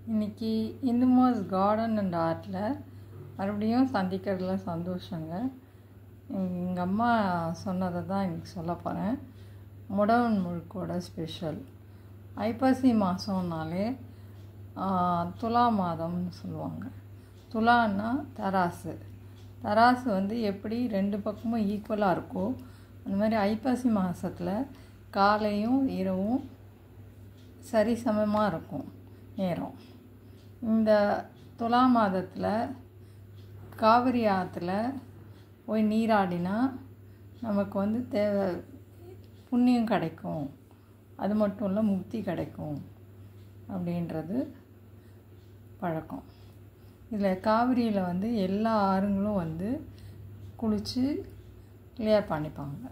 இன்னைக்கு இந்துமாஸ் garden and ஆர்ட்டில் மறுபடியும் சந்திக்கிறதுல சந்தோஷங்க எங்கள் அம்மா சொன்னதை தான் இன்னைக்கு சொல்ல போகிறேன் முடவன் முழுக்கோட ஸ்பெஷல் ஐப்பசி மாதம்னாலே துலா மாதம்னு சொல்லுவாங்க துலான்னா தராசு தராசு வந்து எப்படி ரெண்டு பக்கமும் ஈக்குவலாக இருக்கோ அந்த மாதிரி ஐப்பசி மாதத்தில் காலையும் இரவும் சரிசமமாக இருக்கும் நேரம் இந்த துலா மாதத்தில் காவிரி ஆற்றுல போய் நீராடினா நமக்கு வந்து தேவை புண்ணியம் கிடைக்கும் அது மட்டும் இல்லை முக்தி கிடைக்கும் அப்படின்றது பழக்கம் இதில் காவிரியில் வந்து எல்லா ஆறுங்களும் வந்து குளித்து கிளியர் பண்ணிப்பாங்க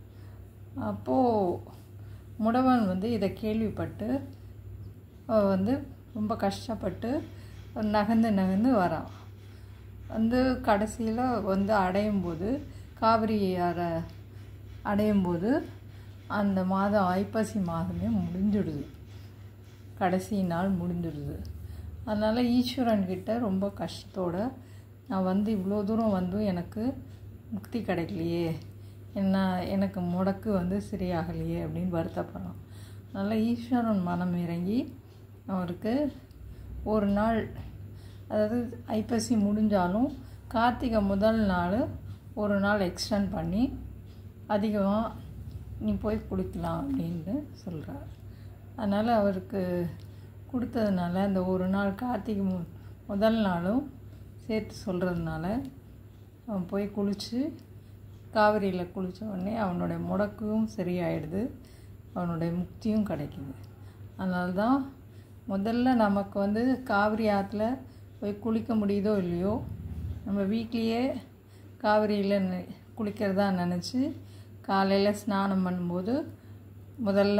அப்போது முடவன் வந்து இதை கேள்விப்பட்டு வந்து ரொம்ப கஷ்டப்பட்டு நகர்ந்து நகர்ந்து வரான் வந்து கடைசியில் வந்து அடையும் போது காவிரி ஆறை அடையும் போது அந்த மாதம் ஐப்பசி மாதமே முடிஞ்சிடுது கடைசி நாள் முடிஞ்சிடுது அதனால் ஈஸ்வரன்கிட்ட ரொம்ப கஷ்டத்தோடு நான் வந்து இவ்வளோ தூரம் வந்தும் எனக்கு முக்தி கிடைக்கலையே என்ன எனக்கு முடக்கு வந்து சரியாகலையே அப்படின்னு வருத்தப்படுறான் அதனால் ஈஸ்வரன் மனம் இறங்கி அவருக்கு ஒரு நாள் அதாவது ஐப்பசி முடிஞ்சாலும் கார்த்திகை முதல் நாள் ஒரு நாள் எக்ஸ்டெண்ட் பண்ணி அதிகமாக நீ போய் குளிக்கலாம் அப்படின்னு சொல்கிறார் அதனால் அவருக்கு கொடுத்ததுனால அந்த ஒரு நாள் கார்த்திகை மு முதல் நாளும் சேர்த்து சொல்கிறதுனால அவன் போய் குளித்து காவிரியில் குளித்த உடனே அவனுடைய முடக்கும் சரியாயிடுது அவனுடைய முக்தியும் கிடைக்குது அதனால தான் முதல்ல நமக்கு வந்து காவிரி ஆற்றுல போய் குளிக்க முடியுதோ இல்லையோ நம்ம வீட்லேயே காவிரியில் குளிக்கிறதா நினச்சி காலையில் ஸ்நானம் பண்ணும்போது முதல்ல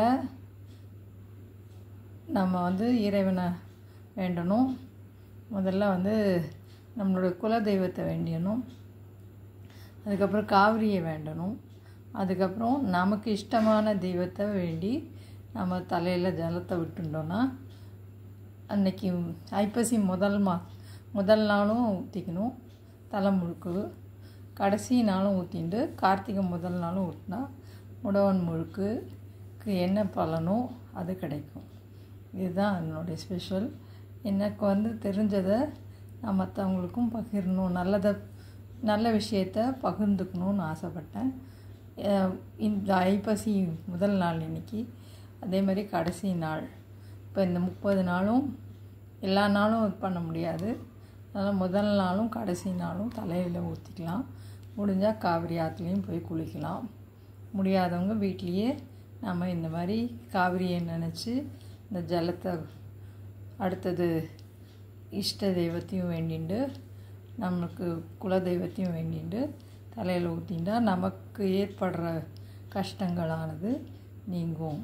நம்ம வந்து இறைவனை வேண்டணும் முதல்ல வந்து நம்மளோட குலதெய்வத்தை வேண்டியணும் அதுக்கப்புறம் காவிரியை வேண்டணும் அதுக்கப்புறம் நமக்கு இஷ்டமான தெய்வத்தை வேண்டி நம்ம தலையில் ஜலத்தை விட்டுட்டோன்னா அன்னைக்கு ஐப்பசி முதல் மா முதல் நாளும் ஊற்றிக்கணும் தலை முழுக்கு கடைசி நாளும் ஊற்றிட்டு கார்த்திகை முதல் நாளும் ஊற்றினா முடவன் முழுக்குக்கு என்ன பலனோ அது கிடைக்கும் இதுதான் என்னுடைய ஸ்பெஷல் எனக்கு வந்து தெரிஞ்சதை நான் மற்றவங்களுக்கும் பகிரணும் நல்லதை நல்ல விஷயத்த பகிர்ந்துக்கணும்னு ஆசைப்பட்டேன் இந்த ஐப்பசி முதல் நாள் இன்றைக்கி அதே மாதிரி கடைசி நாள் இப்போ இந்த முப்பது நாளும் எல்லா நாளும் இது பண்ண முடியாது அதனால் முதல் நாளும் கடைசி நாளும் தலையில் ஊற்றிக்கலாம் முடிஞ்சால் காவிரி ஆற்றுலேயும் போய் குளிக்கலாம் முடியாதவங்க வீட்லேயே நம்ம இந்த மாதிரி காவிரியை நினச்சி இந்த ஜலத்தை அடுத்தது இஷ்ட தெய்வத்தையும் வேண்டிண்டு நமக்கு குலதெய்வத்தையும் வேண்டிண்டு தலையில் ஊற்றிண்டா நமக்கு ஏற்படுற கஷ்டங்களானது நீங்கும்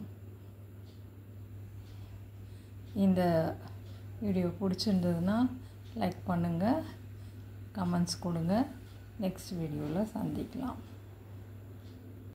இந்த வீடியோ பிடிச்சிருந்ததுன்னா லைக் பண்ணுங்கள் கமெண்ட்ஸ் கொடுங்க நெக்ஸ்ட் வீடியோவில் சந்திக்கலாம்